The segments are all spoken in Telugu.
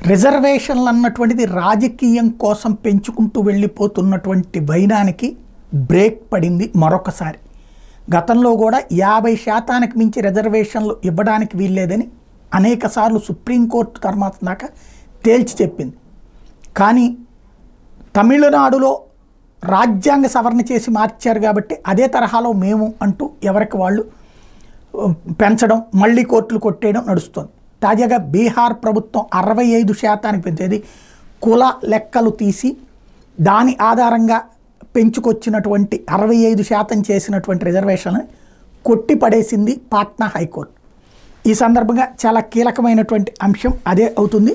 రిజర్వేషన్లు అన్నటువంటిది రాజకీయం కోసం పెంచుకుంటూ వెళ్ళిపోతున్నటువంటి వైనానికి బ్రేక్ పడింది మరొకసారి గతంలో కూడా యాభై శాతానికి మించి రిజర్వేషన్లు ఇవ్వడానికి వీల్లేదని అనేకసార్లు సుప్రీంకోర్టు తర్వాత దాకా తేల్చి చెప్పింది కానీ తమిళనాడులో రాజ్యాంగ సవరణ చేసి మార్చారు కాబట్టి అదే తరహాలో మేము అంటూ ఎవరికి వాళ్ళు ఉమ్, పెంచడం మళ్ళీ కోర్టులు కొట్టేయడం నడుస్తుంది తాజాగా బీహార్ ప్రభుత్వం అరవై ఐదు శాతానికి పెంచేది కుల లెక్కలు తీసి దాని ఆధారంగా పెంచుకొచ్చినటువంటి అరవై ఐదు శాతం చేసినటువంటి రిజర్వేషన్ కొట్టి పడేసింది పాట్నా హైకోర్టు ఈ సందర్భంగా చాలా కీలకమైనటువంటి అంశం అదే అవుతుంది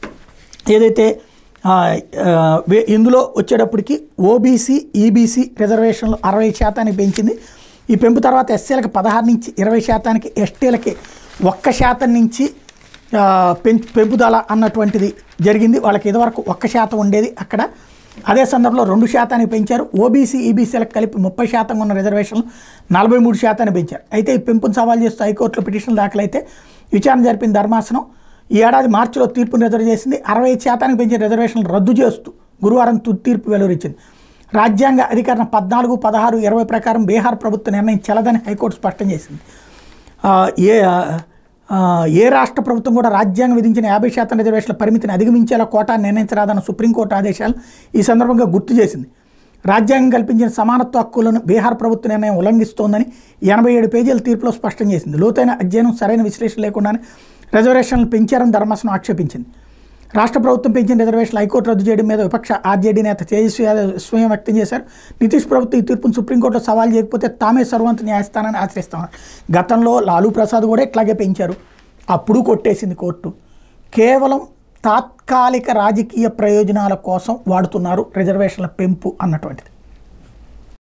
ఏదైతే ఆ, ఆ, వే- ఇందులో వచ్చేటప్పటికి ఓబీసీ ఈబీసీ రిజర్వేషన్లు అరవై శాతానికి పెంచింది ఈ పెంపు తర్వాత ఎస్సీలకు పదహారు నుంచి ఇరవై శాతానికి ఎస్టీలకి ఒక్క శాతం నుంచి ఆ, పెం పెంపుదల అన్నటువంటిది జరిగింది వాళ్ళకి ఇదివరకు ఒక్క శాతం ఉండేది అక్కడ అదే సందర్భంలో రెండు శాతానికి పెంచారు ఓబీసీ ఈబీసీలకు కలిపి ముప్పై శాతం ఉన్న రిజర్వేషన్లు నలభై మూడు శాతాన్ని పెంచారు అయితే ఈ పెంపును సవాల్ చేస్తూ హైకోర్టులో పిటిషన్ దాఖలైతే విచారణ జరిపిన ధర్మాసనం ఈ ఏడాది మార్చిలో తీర్పును రిజర్వ్ చేసింది అరవై ఐదు శాతానికి పెంచిన రిజర్వేషన్లు రద్దు చేస్తూ గురువారం తుది తీర్పు వెలువరించింది రాజ్యాంగ అధికరణ పద్నాలుగు పదహారు ఇరవై ప్రకారం బీహార్ ప్రభుత్వ నిర్ణయం చెల్లదని హైకోర్టు స్పష్టం చేసింది ఆ, ఏ ఆ, ఏ రాష్ట్ర ప్రభుత్వం కూడా రాజ్యాంగం విధించిన యాభై శాతం రిజర్వేషన్ల పరిమితిని అధిగమించేలా కోటా నిర్ణయించరాదన్న సుప్రీంకోర్టు ఆదేశాలు ఈ సందర్భంగా గుర్తు చేసింది రాజ్యాంగం కల్పించిన సమానత్వ హక్కులను బీహార్ ప్రభుత్వ నిర్ణయం ఉల్లంఘిస్తోందని ఎనభై ఏడు పేజీల తీర్పులో స్పష్టం చేసింది లోతైన అధ్యయనం సరైన విశ్లేషణ లేకుండానే రిజర్వేషన్లు పెంచారని ధర్మాసనం ఆక్షేపించింది రాష్ట్ర ప్రభుత్వం పెంచిన రిజర్వేషన్లు హైకోర్టు రద్దు చేయడం మీద విపక్ష ఆర్జేడీ నేత తేజస్వి యాదవ్ విస్మయం వ్యక్తం చేశారు నితీష్ ప్రభుత్వం ఈ తీర్పును సుప్రీంకోర్టులో సవాల్ చేయకపోతే తామే సర్వంత న్యాయస్థానాన్ని ఆశ్రయిస్తామన్నారు గతంలో లాలూ ప్రసాద్ కూడా ఇట్లాగే పెంచారు అప్పుడు కొట్టేసింది కోర్టు కేవలం తాత్కాలిక రాజకీయ ప్రయోజనాల కోసం వాడుతున్నారు రిజర్వేషన్ల పెంపు అన్నటువంటిది